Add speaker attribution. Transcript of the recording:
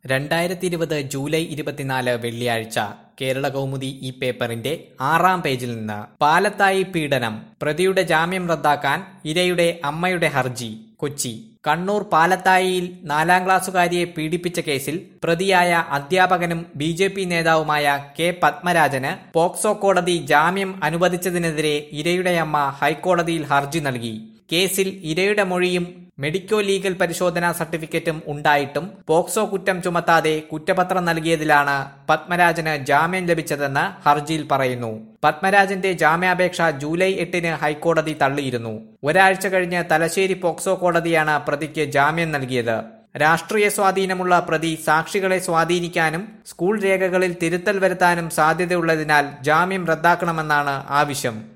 Speaker 1: രണ്ടായിരത്തി ഇരുപത് ജൂലൈ ഇരുപത്തിനാല് വെള്ളിയാഴ്ച കേരള കൗമുദി ഈ പേപ്പറിന്റെ ആറാം പേജിൽ നിന്ന് പാലത്തായി പീഡനം പ്രതിയുടെ ജാമ്യം റദ്ദാക്കാൻ ഇരയുടെ അമ്മയുടെ ഹർജി കൊച്ചി കണ്ണൂർ പാലത്തായിയിൽ നാലാം ക്ലാസ്സുകാരിയെ പീഡിപ്പിച്ച കേസിൽ പ്രതിയായ അധ്യാപകനും ബി ജെ പി നേതാവുമായ കെ പത്മരാജന് പോക്സോ കോടതി ജാമ്യം അനുവദിച്ചതിനെതിരെ ഇരയുടെ അമ്മ ഹൈക്കോടതിയിൽ ഹർജി നൽകി കേസിൽ ഇരയുടെ മൊഴിയും മെഡിക്കോ ലീഗൽ പരിശോധനാ സർട്ടിഫിക്കറ്റും ഉണ്ടായിട്ടും പോക്സോ കുറ്റം ചുമത്താതെ കുറ്റപത്രം നൽകിയതിലാണ് പത്മരാജന് ജാമ്യം ലഭിച്ചതെന്ന് ഹർജിയിൽ പറയുന്നു പത്മരാജന്റെ ജാമ്യാപേക്ഷ ജൂലൈ എട്ടിന് ഹൈക്കോടതി തള്ളിയിരുന്നു ഒരാഴ്ച കഴിഞ്ഞ് തലശ്ശേരി പോക്സോ കോടതിയാണ് പ്രതിക്ക് ജാമ്യം നൽകിയത് രാഷ്ട്രീയ സ്വാധീനമുള്ള പ്രതി സാക്ഷികളെ സ്വാധീനിക്കാനും സ്കൂൾ രേഖകളിൽ തിരുത്തൽ വരുത്താനും സാധ്യതയുള്ളതിനാൽ ജാമ്യം റദ്ദാക്കണമെന്നാണ് ആവശ്യം